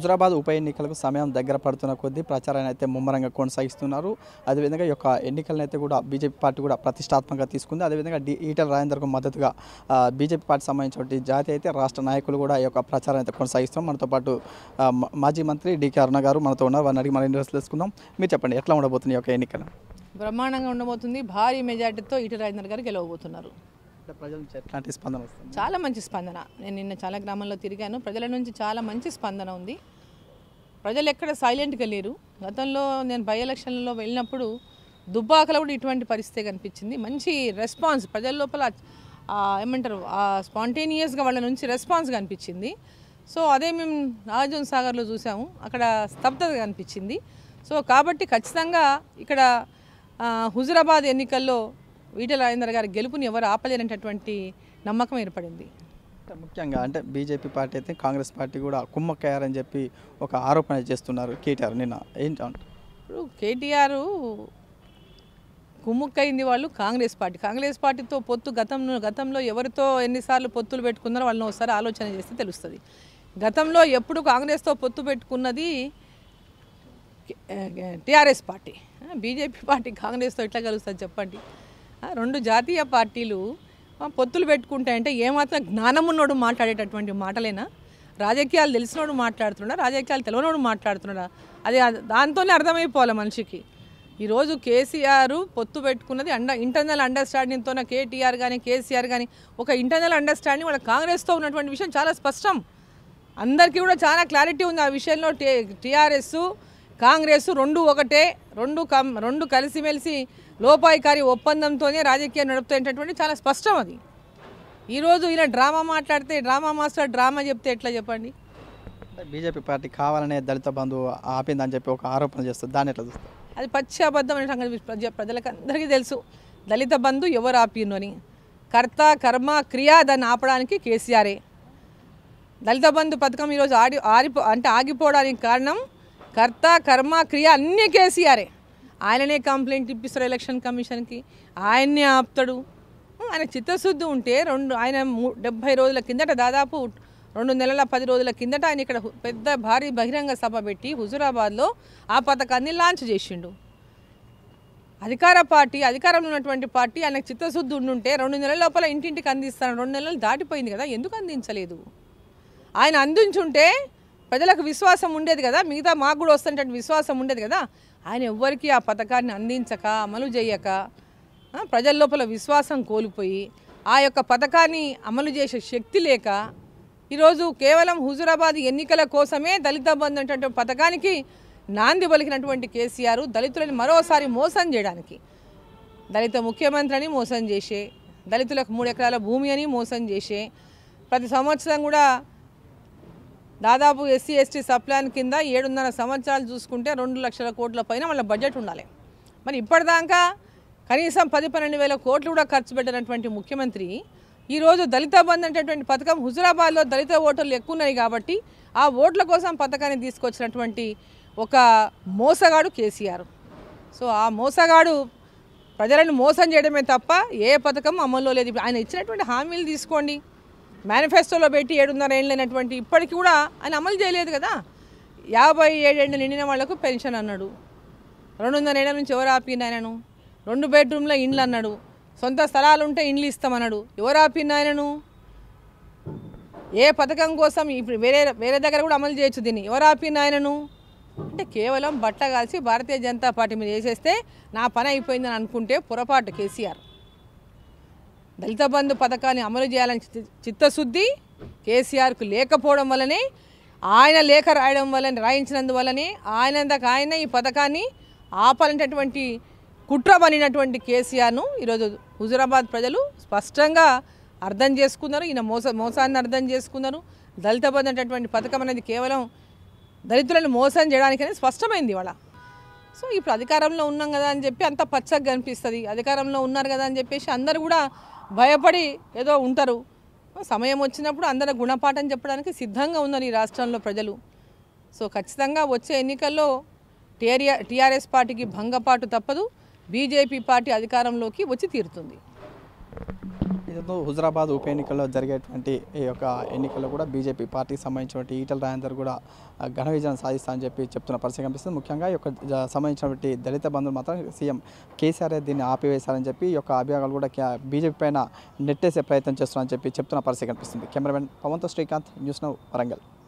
హుజరాబాద్ ఉప ఎన్నికలకు సమయం దగ్గర పడుతున్న కొద్దీ ప్రచారాన్ని అయితే ముమ్మరంగా కొనసాగిస్తున్నారు అదేవిధంగా ఈ యొక్క ఎన్నికలను అయితే కూడా బీజేపీ పార్టీ కూడా ప్రతిష్టాత్మకంగా తీసుకుంది అదేవిధంగా డి ఈటల రాజేందర్కు మద్దతుగా ఆ, బీజేపీ పార్టీ సంబంధించిన జాతి అయితే రాష్ట్ర నాయకులు కూడా ఈ యొక్క ప్రచారం అయితే కొనసాగిస్తున్నాం మనతో పాటు ఆ, మ- మాజీ మంత్రి డికే అరుణ గారు మనతో ఉన్నారు వారిని అడిగి మనం ఇంట్రెస్ట్ తెలుసుకుందాం మీరు చెప్పండి ఎట్లా ఉండబోతుంది ఈ యొక్క ఎన్నికలు బ్రహ్మాండంగా ఉండబోతుంది భారీ మెజార్టీతో ఈటల రాజేందర్ గారు గెలవబోతున్నారు అంటే ప్రజల నుంచి ఎట్లాంటి స్పందన వస్తుంది చాలా మంచి స్పందన నేను నిన్న చాలా గ్రామాల్లో తిరిగాను ప్రజల నుంచి చాలా మంచి స్పందన ఉంది ప్రజలు ఎక్కడ సైలెంట్గా లేరు గతంలో నేను బై ఎలక్షన్లో వెళ్ళినప్పుడు దుబ్బాకలో కూడా ఇటువంటి పరిస్థితి కనిపించింది మంచి రెస్పాన్స్ ప్రజల లోపల ఆ, ఏమంటారు ఆ స్పాంటేనియస్గా వాళ్ళ నుంచి రెస్పాన్స్ కనిపించింది సో అదే మేము నాగార్జున సాగర్లో చూసాము అక్కడ స్తబ్దత కనిపించింది సో కాబట్టి ఖచ్చితంగా ఇక్కడ ఆ, హుజురాబాద్ ఎన్నికల్లో ఈటల రాజేందర్ గారి గెలుపుని ఎవరు ఆపలేనటువంటి నమ్మకం ఏర్పడింది అంటే ముఖ్యంగా అంటే బీజేపీ పార్టీ అయితే కాంగ్రెస్ పార్టీ కూడా కుమ్మక్కయ్యారని చెప్పి ఒక ఆరోపణ చేస్తున్నారు కేటీఆర్ నిన్న ఏంటి అంటారు ఇప్పుడు కేటీఆర్ కుమ్ముక్కైంది వాళ్ళు కాంగ్రెస్ పార్టీ కాంగ్రెస్ పార్టీతో పొత్తు గతంలో గతంలో ఎవరితో ఎన్నిసార్లు పొత్తులు పెట్టుకున్నారో వాళ్ళని ఒకసారి ఆలోచన చేస్తే తెలుస్తుంది గతంలో ఎప్పుడు కాంగ్రెస్తో పొత్తు పెట్టుకున్నది టీఆర్ఎస్ పార్టీ బీజేపీ పార్టీ కాంగ్రెస్తో ఎట్లా కలుస్తుంది చెప్పండి ఆ, రెండు జాతీయ పార్టీలు ఆ, పొత్తులు పెట్టుకుంటాయంటే ఏమాత్రం జ్ఞానం ఉన్నోడు మాట్లాడేటటువంటి మాటలేనా రాజకీయాలు తెలిసినోడు మాట్లాడుతున్నాడా రాజకీయాలు తెలియనోడు మాట్లాడుతున్నాడా అది అది- దాంతోనే అర్థమైపోవాలి మనిషికి ఈరోజు కేసీఆర్ పొత్తు పెట్టుకున్నది అండ ఇంటర్నల్ అండర్స్టాండింగ్తోనే కేటీఆర్ కానీ కేసీఆర్ కానీ ఒక ఇంటర్నల్ అండర్స్టాండింగ్ వాళ్ళ కాంగ్రెస్తో ఉన్నటువంటి విషయం చాలా స్పష్టం అందరికీ కూడా చాలా క్లారిటీ ఉంది ఆ విషయంలో టీ టీఆర్ఎస్ కాంగ్రెస్ రెండు ఒకటే రెండు కం రెండు కలిసిమెలిసి లోపాయికారి ఒప్పందంతోనే రాజకీయం నడుపుతాయనేటటువంటి చాలా స్పష్టం అది ఈరోజు ఈయన డ్రామా మాట్లాడితే డ్రామా మాస్టర్ డ్రామా చెప్తే ఎట్లా చెప్పండి అంటే బీజేపీ పార్టీ కావాలనే దళిత బంధువు ఆపిందని చెప్పి ఒక ఆరోపణ చేస్తారు దాన్ని ఎట్లా చూస్తారు అది పచ్చి అబద్ధం అనే సంగతి ప్రజ ప్రజలకు అందరికీ తెలుసు దళిత బంధు ఎవరు ఆపిను అని కర్త కర్మ క్రియ దాన్ని ఆపడానికి కేసీఆరే దళిత బంధు పథకం ఈరోజు ఆడి ఆరిపో అంటే ఆగిపోవడానికి కారణం కర్త కర్మ క్రియ అన్నీ కేసీఆరే ఆయననే కంప్లైంట్ ఇప్పిస్తారు ఎలక్షన్ కమిషన్కి ఆయన్నే ఆపుతాడు ఆయన చిత్తశుద్ధి ఉంటే రెండు ఆయన మూ డెబ్భై రోజుల కిందట దాదాపు రెండు నెలల పది రోజుల కిందట ఆయన ఇక్కడ హు- పెద్ద భారీ బహిరంగ సభ పెట్టి హుజురాబాద్లో ఆ పథకాన్ని లాంచ్ చేసిండు అధికార పార్టీ అధికారంలో ఉన్నటువంటి పార్టీ ఆయనకు చిత్తశుద్ధి ఉండుంటే రెండు నెలల లోపల ఇంటింటికి అందిస్తాను రెండు నెలలు దాటిపోయింది కదా ఎందుకు అందించలేదు ఆయన అందించుంటే ప్రజలకు విశ్వాసం ఉండేది కదా మిగతా మాకు కూడా వస్తున్నటువంటి విశ్వాసం ఉండేది కదా ఆయన ఎవ్వరికీ ఆ పథకాన్ని అందించక అమలు చేయక ఆ, ప్రజల లోపల విశ్వాసం కోల్పోయి ఆ యొక్క పథకాన్ని అమలు చేసే శక్తి లేక ఈరోజు కేవలం హుజురాబాద్ ఎన్నికల కోసమే దళిత బంధు అనేటువంటి పథకానికి నాంది పలికినటువంటి కేసీఆర్ దళితులను మరోసారి మోసం చేయడానికి దళిత ముఖ్యమంత్రిని మోసం చేసే దళితులకు మూడు ఎకరాల భూమి అని మోసం చేసే ప్రతి సంవత్సరం కూడా దాదాపు ఎస్సీ ఎస్టీ సప్లాన్ కింద ఏడున్నర సంవత్సరాలు చూసుకుంటే రెండు లక్షల కోట్ల పైన వాళ్ళ బడ్జెట్ ఉండాలి మరి ఇప్పటిదాకా కనీసం పది పన్నెండు వేల కోట్లు కూడా ఖర్చు పెట్టినటువంటి ముఖ్యమంత్రి ఈరోజు దళిత బంధు అనేటటువంటి పథకం హుజురాబాద్లో దళిత ఓటర్లు ఎక్కువ ఉన్నాయి కాబట్టి ఆ ఓట్ల కోసం పథకాన్ని తీసుకొచ్చినటువంటి ఒక మోసగాడు కేసీఆర్ సో ఆ మోసగాడు ప్రజలను మోసం చేయడమే తప్ప ఏ పథకం అమల్లో లేదు ఇప్పుడు ఆయన ఇచ్చినటువంటి హామీలు తీసుకోండి మేనిఫెస్టోలో పెట్టి ఏడున్నర ఏళ్ళు అయినటువంటి ఇప్పటికి కూడా ఆయన అమలు చేయలేదు కదా యాభై ఏడేళ్ళు నిండిన వాళ్లకు పెన్షన్ అన్నాడు రెండున్నర ఏళ్ళ నుంచి ఎవరు ఆపిండు ఆయనను రెండు బెడ్రూమ్ల ఇండ్లు అన్నాడు సొంత స్థలాలు ఉంటే ఇండ్లు ఇస్తామన్నాడు ఎవరు ఆపిండు ఆయనను ఏ పథకం కోసం ఇప్పుడు వేరే వేరే దగ్గర కూడా అమలు చేయొచ్చు దీన్ని ఎవరు ఆపిండు ఆయనను అంటే కేవలం బట్ట కాల్చి భారతీయ జనతా పార్టీ మీద వేసేస్తే నా పని అయిపోయిందని అనుకుంటే పొరపాటు కేసీఆర్ దళిత బంధు పథకాన్ని అమలు చేయాలని చిత్త- చిత్తశుద్ధి కేసీఆర్కు లేకపోవడం వల్లనే ఆయన లేఖ రాయడం వల్ల రాయించినందువల్లనే ఆయనంతకు ఆయన ఈ పథకాన్ని ఆపాలనేటటువంటి కుట్ర పనినటువంటి కేసీఆర్ను ఈరోజు హుజురాబాద్ ప్రజలు స్పష్టంగా అర్థం చేసుకున్నారు ఈయన మోస మోసాన్ని అర్థం చేసుకున్నారు దళిత బంధు అనేటటువంటి పథకం అనేది కేవలం దళితులను మోసం చేయడానికనే స్పష్టమైంది ఇవాళ సో ఇప్పుడు అధికారంలో ఉన్నాం కదా అని చెప్పి అంత పచ్చగా కనిపిస్తుంది అధికారంలో ఉన్నారు కదా అని చెప్పేసి అందరూ కూడా భయపడి ఏదో ఉంటారు సమయం వచ్చినప్పుడు అందరూ గుణపాఠం చెప్పడానికి సిద్ధంగా ఉన్నారు ఈ రాష్ట్రంలో ప్రజలు సో ఖచ్చితంగా వచ్చే ఎన్నికల్లో టీఆర్ఆర్ టీఆర్ఎస్ పార్టీకి భంగపాటు తప్పదు బీజేపీ పార్టీ అధికారంలోకి వచ్చి తీరుతుంది ఏదైతే హుజరాబాద్ ఉప ఎన్నికల్లో జరిగేటువంటి ఈ యొక్క ఎన్నికల్లో కూడా బీజేపీ పార్టీకి సంబంధించినటువంటి ఈటల రాజేందర్ కూడా ఆ, ఘన విజయం సాధిస్తా అని చెప్పి చెప్తున్న పరిస్థితి కనిపిస్తుంది ముఖ్యంగా ఈ యొక్క జ- సంబంధించినటువంటి దళిత బంధువులు మాత్రం సీఎం కేసీఆర్ దీన్ని ఆపివేశారని చెప్పి ఈ యొక్క అభియోగాలు కూడా కే- బీజేపీ పైన నెట్టేసే ప్రయత్నం చేస్తున్నారని చెప్పి చెప్తున్న పరిస్థితి కనిపిస్తుంది కెమెరామెన్ పవన్తో శ్రీకాంత్ న్యూస్ నౌ వరంగల్